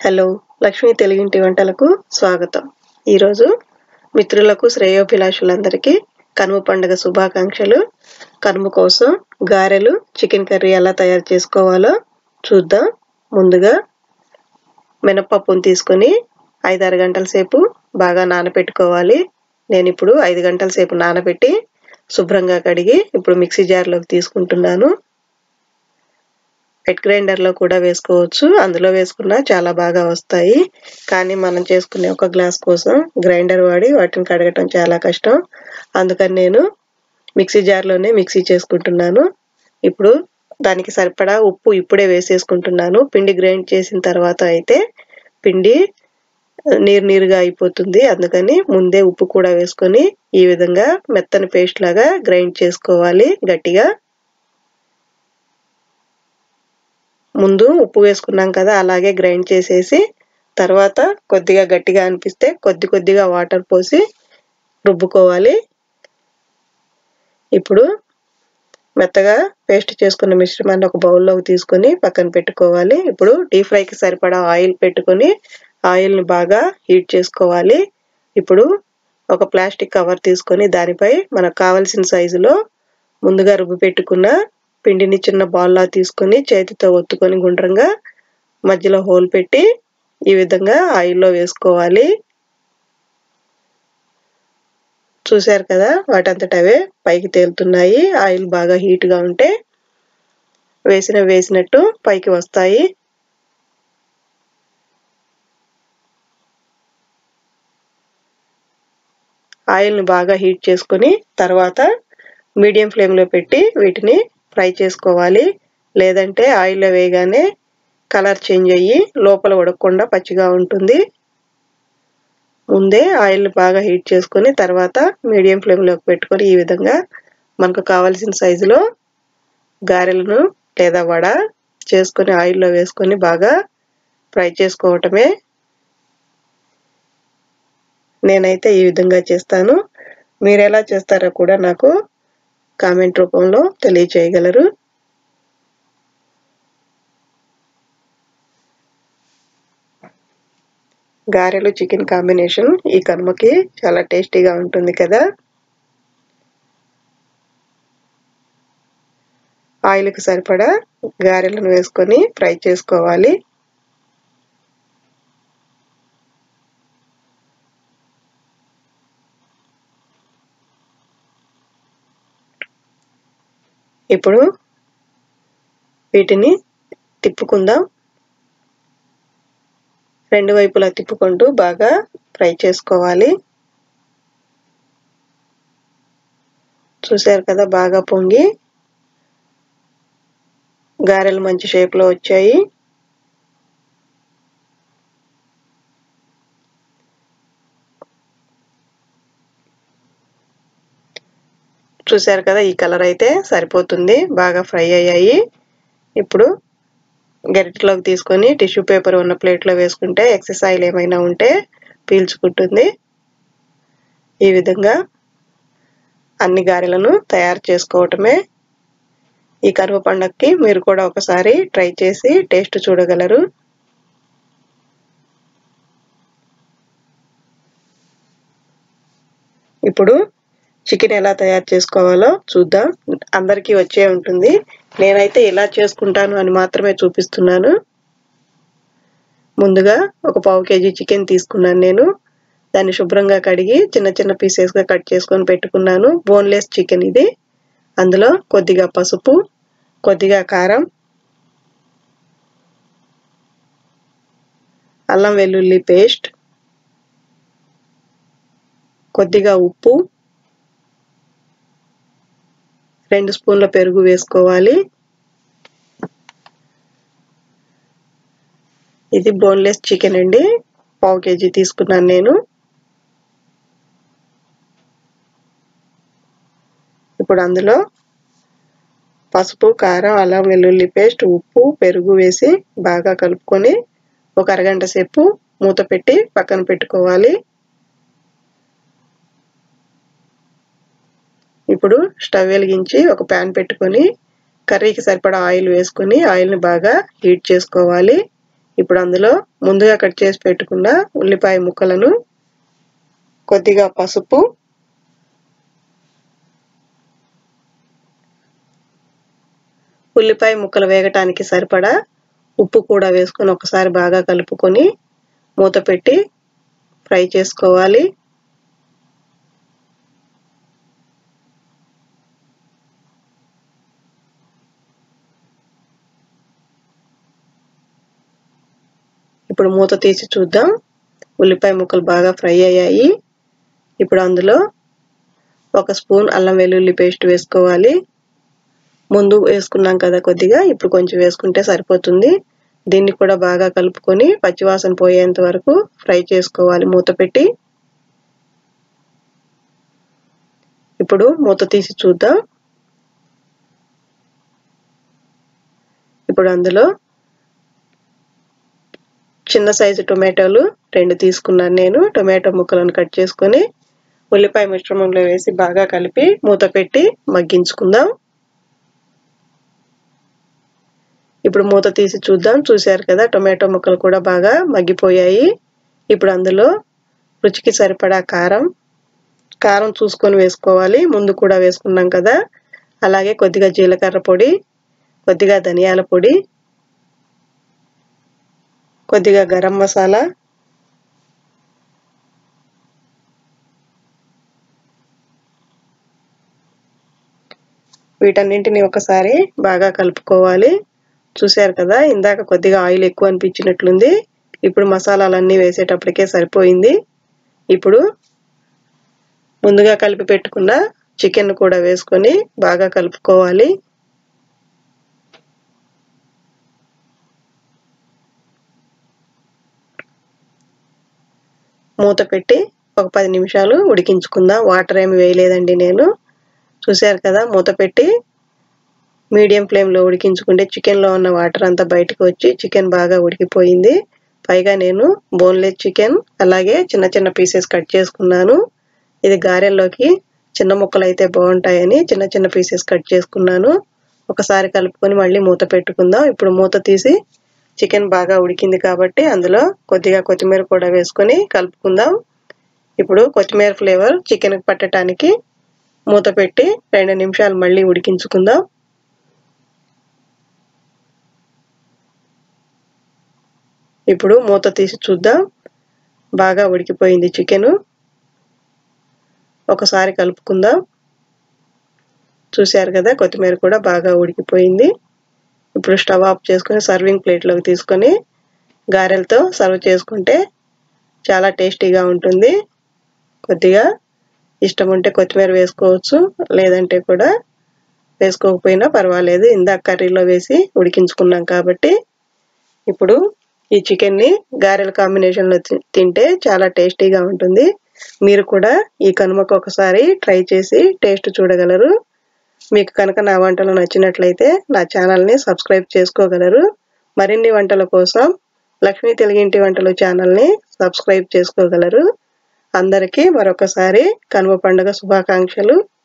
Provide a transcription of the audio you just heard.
hello Lakshmi తెలుగింటి వంటలకు స్వాగతం ఈరోజు మిత్రులకు శ్రేయోభిలాషులందరికీ కనుమ పండుగ శుభాకాంక్షలు కనుమ కోసం గారెలు చికెన్ కర్రీ ఎలా తయారు చేసుకోవాలో చూద్దాం ముందుగా మినపప్పును తీసుకొని ఐదారు గంటల సేపు బాగా నానబెట్టుకోవాలి నేను ఇప్పుడు ఐదు గంటల సేపు నానబెట్టి శుభ్రంగా కడిగి ఇప్పుడు మిక్సీ జార్లోకి తీసుకుంటున్నాను వెట్ గ్రైండర్లో కూడా వేసుకోవచ్చు అందులో వేసుకున్నా చాలా బాగా వస్తాయి కానీ మనం చేసుకునే ఒక గ్లాస్ కోసం గ్రైండర్ వాడి వాటిని కడగటం చాలా కష్టం అందుకని నేను మిక్సీ జార్లోనే మిక్సీ చేసుకుంటున్నాను ఇప్పుడు దానికి సరిపడా ఉప్పు ఇప్పుడే వేసేసుకుంటున్నాను పిండి గ్రైండ్ చేసిన తర్వాత అయితే పిండి నీరు నీరుగా అయిపోతుంది అందుకని ముందే ఉప్పు కూడా వేసుకొని ఈ విధంగా మెత్తని పేస్ట్ లాగా గ్రైండ్ చేసుకోవాలి గట్టిగా ముందు ఉప్పు వేసుకున్నాం కదా అలాగే గ్రైండ్ చేసేసి తర్వాత కొద్దిగా గట్టిగా అనిపిస్తే కొద్ది కొద్దిగా వాటర్ పోసి రుబ్బుకోవాలి ఇప్పుడు మెత్తగా పేస్ట్ చేసుకున్న మిశ్రమాన్ని ఒక బౌల్లోకి తీసుకొని పక్కన పెట్టుకోవాలి ఇప్పుడు డీప్ ఫ్రైకి సరిపడా ఆయిల్ పెట్టుకొని ఆయిల్ని బాగా హీట్ చేసుకోవాలి ఇప్పుడు ఒక ప్లాస్టిక్ కవర్ తీసుకొని దానిపై మనకు కావలసిన సైజులో ముందుగా రుబ్బు పెట్టుకున్న పిండిని చిన్న బాల్లా తీసుకొని చేతితో ఒత్తుకొని గుండ్రంగా మధ్యలో హోల్ పెట్టి ఈ విధంగా ఆయిల్లో వేసుకోవాలి చూశారు కదా వాటంతట అవే పైకి తేలుతున్నాయి ఆయిల్ బాగా హీట్గా ఉంటే వేసిన వేసినట్టు పైకి వస్తాయి ఆయిల్ని బాగా హీట్ చేసుకొని తర్వాత మీడియం ఫ్లేమ్లో పెట్టి వీటిని ఫ్రై చేసుకోవాలి లేదంటే ఆయిల్లో వేయగానే కలర్ చేంజ్ అయ్యి లోపల ఉడకకుండా పచ్చిగా ఉంటుంది ముందే ఆయిల్ బాగా హీట్ చేసుకొని తర్వాత మీడియం ఫ్లేమ్లోకి పెట్టుకొని ఈ విధంగా మనకు కావాల్సిన సైజులో గారెలను లేదా వడ చేసుకొని ఆయిల్లో వేసుకొని బాగా ఫ్రై చేసుకోవటమే నేనైతే ఈ విధంగా చేస్తాను మీరు ఎలా చేస్తారో కూడా నాకు కామెంట్ రూపంలో తెలియచేయగలరు గారెలు చికెన్ కాంబినేషన్ ఈ కనుమకి చాలా టేస్టీగా ఉంటుంది కదా ఆయిల్కి సరిపడా గారెలను వేసుకొని ఫ్రై చేసుకోవాలి ఇప్పుడు వీటిని తిప్పుకుందాం రెండు వైపులా తిప్పుకుంటూ బాగా ఫ్రై చేసుకోవాలి చూసారు కదా బాగా పొంగి గారెలు మంచి షేప్లో వచ్చాయి చూసారు కదా ఈ కలర్ అయితే సరిపోతుంది బాగా ఫ్రై అయ్యాయి ఇప్పుడు గరిటెలోకి తీసుకొని టిష్యూ పేపర్ ఉన్న ప్లేట్లో వేసుకుంటే ఎక్సెస్ ఆయిల్ ఏమైనా ఉంటే పీల్చుకుంటుంది ఈ విధంగా అన్ని గారెలను తయారు చేసుకోవటమే ఈ కరువు పండగకి మీరు కూడా ఒకసారి ట్రై చేసి టేస్ట్ చూడగలరు ఇప్పుడు చికెన్ ఎలా తయారు చేసుకోవాలో చూద్దాం అందరికీ వచ్చే ఉంటుంది నేనైతే ఇలా చేసుకుంటాను అని మాత్రమే చూపిస్తున్నాను ముందుగా ఒక పావు కేజీ చికెన్ తీసుకున్నాను నేను దాన్ని శుభ్రంగా కడిగి చిన్న చిన్న పీసెస్గా కట్ చేసుకొని పెట్టుకున్నాను బోన్లెస్ చికెన్ ఇది అందులో కొద్దిగా పసుపు కొద్దిగా కారం అల్లం వెల్లుల్లి పేస్ట్ కొద్దిగా ఉప్పు రెండు స్పూన్ల పెరుగు వేసుకోవాలి ఇది బోన్లెస్ చికెన్ అండి పావు కేజీ తీసుకున్నాను నేను ఇప్పుడు అందులో పసుపు కారం అల్లం వెల్లుల్లి పేస్ట్ ఉప్పు పెరుగు వేసి బాగా కలుపుకొని ఒక అరగంట సేపు మూత పెట్టి పక్కన పెట్టుకోవాలి ఇప్పుడు స్టవ్ వెలిగించి ఒక ప్యాన్ పెట్టుకొని కర్రీకి సరిపడా ఆయిల్ వేసుకొని ఆయిల్ని బాగా హీట్ చేసుకోవాలి ఇప్పుడు అందులో ముందుగా కట్ చేసి పెట్టుకున్న ఉల్లిపాయ ముక్కలను కొద్దిగా పసుపు ఉల్లిపాయ ముక్కలు వేగటానికి సరిపడా ఉప్పు కూడా వేసుకొని ఒకసారి బాగా కలుపుకొని మూత పెట్టి ఫ్రై చేసుకోవాలి ఇప్పుడు మూత తీసి చూద్దాం ఉల్లిపాయ ముక్కలు బాగా ఫ్రై అయ్యాయి ఇప్పుడు అందులో ఒక స్పూన్ అల్లం వెల్లుల్లి పేస్ట్ వేసుకోవాలి ముందు వేసుకున్నాం కదా కొద్దిగా ఇప్పుడు కొంచెం వేసుకుంటే సరిపోతుంది దీన్ని కూడా బాగా కలుపుకొని పచ్చివాసన పోయేంత వరకు ఫ్రై చేసుకోవాలి మూత పెట్టి ఇప్పుడు మూత తీసి చూద్దాం ఇప్పుడు అందులో చిన్న సైజు టొమాటోలు రెండు తీసుకున్నాను నేను టొమాటో ముక్కలను కట్ చేసుకొని ఉల్లిపాయ మిశ్రమంలో వేసి బాగా కలిపి మూత పెట్టి మగ్గించుకుందాం ఇప్పుడు మూత తీసి చూద్దాం చూశారు కదా టొమాటో ముక్కలు కూడా బాగా మగ్గిపోయాయి ఇప్పుడు అందులో రుచికి సరిపడా కారం కారం చూసుకొని వేసుకోవాలి ముందు కూడా వేసుకున్నాం కదా అలాగే కొద్దిగా జీలకర్ర పొడి కొద్దిగా ధనియాల పొడి కొద్దిగా గరం మసాలా వీటన్నింటిని ఒకసారి బాగా కలుపుకోవాలి చూశారు కదా ఇందాక కొద్దిగా ఆయిల్ ఎక్కువ అనిపించినట్లుంది ఇప్పుడు మసాలాలన్నీ వేసేటప్పటికే సరిపోయింది ఇప్పుడు ముందుగా కలిపి పెట్టుకున్న చికెన్ కూడా వేసుకొని బాగా కలుపుకోవాలి మూత పెట్టి ఒక పది నిమిషాలు ఉడికించుకుందాం వాటర్ ఏమి వేయలేదండి నేను చూశారు కదా మూత పెట్టి మీడియం ఫ్లేమ్లో ఉడికించుకుంటే చికెన్లో ఉన్న వాటర్ అంతా బయటకు వచ్చి చికెన్ బాగా ఉడికిపోయింది పైగా నేను బోన్లెస్ చికెన్ అలాగే చిన్న చిన్న పీసెస్ కట్ చేసుకున్నాను ఇది గారెల్లోకి చిన్న ముక్కలు అయితే బాగుంటాయని చిన్న చిన్న పీసెస్ కట్ చేసుకున్నాను ఒకసారి కలుపుకొని మళ్ళీ మూత పెట్టుకుందాం ఇప్పుడు మూత తీసి చికెన్ బాగా ఉడికింది కాబట్టి అందులో కొద్దిగా కొత్తిమీర కూడా వేసుకొని కలుపుకుందాం ఇప్పుడు కొత్తిమీర ఫ్లేవర్ చికెన్కి పట్టడానికి మూత పెట్టి రెండు నిమిషాలు మళ్ళీ ఉడికించుకుందాం ఇప్పుడు మూత తీసి చూద్దాం బాగా ఉడికిపోయింది చికెను ఒకసారి కలుపుకుందాం చూశారు కదా కొత్తిమీర కూడా బాగా ఉడికిపోయింది ఇప్పుడు స్టవ్ ఆఫ్ చేసుకొని సర్వింగ్ ప్లేట్లోకి తీసుకొని గారెలతో సర్వ్ చేసుకుంటే చాలా టేస్టీగా ఉంటుంది కొద్దిగా ఇష్టం ఉంటే కొత్తిమీర వేసుకోవచ్చు లేదంటే కూడా వేసుకోకపోయినా పర్వాలేదు ఇందాక కర్రీలో వేసి ఉడికించుకున్నాం కాబట్టి ఇప్పుడు ఈ చికెన్ని గారెల కాంబినేషన్లో తింటే చాలా టేస్టీగా ఉంటుంది మీరు కూడా ఈ కనుమకు ఒకసారి ట్రై చేసి టేస్ట్ చూడగలరు మీకు కనుక నా వంటలు నచ్చినట్లయితే నా ఛానల్ని సబ్స్క్రైబ్ చేసుకోగలరు మరిన్ని వంటల కోసం లక్ష్మీ తెలుగింటి వంటలు ఛానల్ని సబ్స్క్రైబ్ చేసుకోగలరు అందరికీ మరొకసారి కనుమ పండుగ శుభాకాంక్షలు